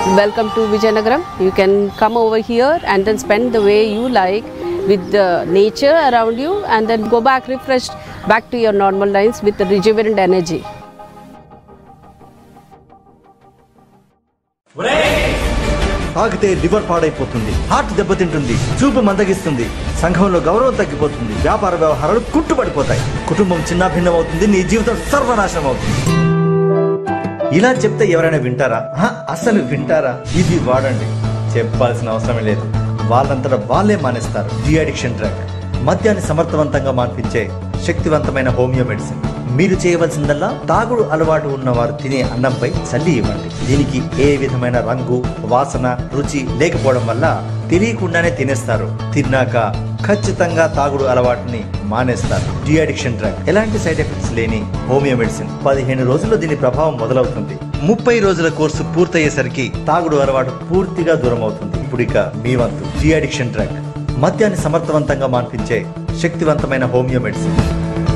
Welcome to Vijayanagaram. You can come over here and then spend the way you like with the nature around you and then go back refreshed back to your normal lives with the rejuvenant energy. తాగితే liver పాడైపోతుంది heart దెబ్బతింటుంది చూపు మందగిస్తుంది సంఘంలో గౌరవం తగ్గిపోతుంది వ్యాపార వ్యవహారాలు కుట్టుపడిపోతాయి కుటుంబం చిన్న భిన్నం అవుతుంది నీ జీవితం సర్వనాశనం అవుతుంది ఇలా చెప్తే ఎవరైనా వింటారా హ, అసలు వింటారా ఇది వాడండి చెప్పాల్సిన అవసరమే లేదు వాళ్ళంతటా వాళ్ళే మానేస్తారు డి అడిక్షన్ డ్రగ్ మద్యాన్ని సమర్థవంతంగా మాన్పించే శక్తివంతమైన హోమియో మెడిసిన్ మీరు చేయవలసిందల్లా తాగుడు అలవాటు ఉన్నవారు తినే అన్నంపై చల్లి ఇవ్వండి దీనికి ఏ విధమైన రంగు వాసన రుచి లేకపోవడం వల్ల తెలియకుండానే తినేస్తారు తిన్నాక ఖచ్చితంగా తాగుడు అలవాటుని మానేస్తారు డి అడిక్షన్ డ్రగ్ ఎలాంటి సైడ్ ఎఫెక్ట్స్ లేని హోమియో మెడిసిన్ పదిహేను రోజుల్లో దీని ప్రభావం మొదలవుతుంది ముప్పై రోజుల కోర్సు పూర్తయ్యేసరికి తాగుడు అలవాటు పూర్తిగా దూరం అవుతుంది ఇప్పుడు ఇక మీ వంతు డి అడిక్షన్ డ్రగ్ మద్యాన్ని సమర్థవంతంగా మాన్పించే శక్తివంతమైన హోమియో మెడిసిన్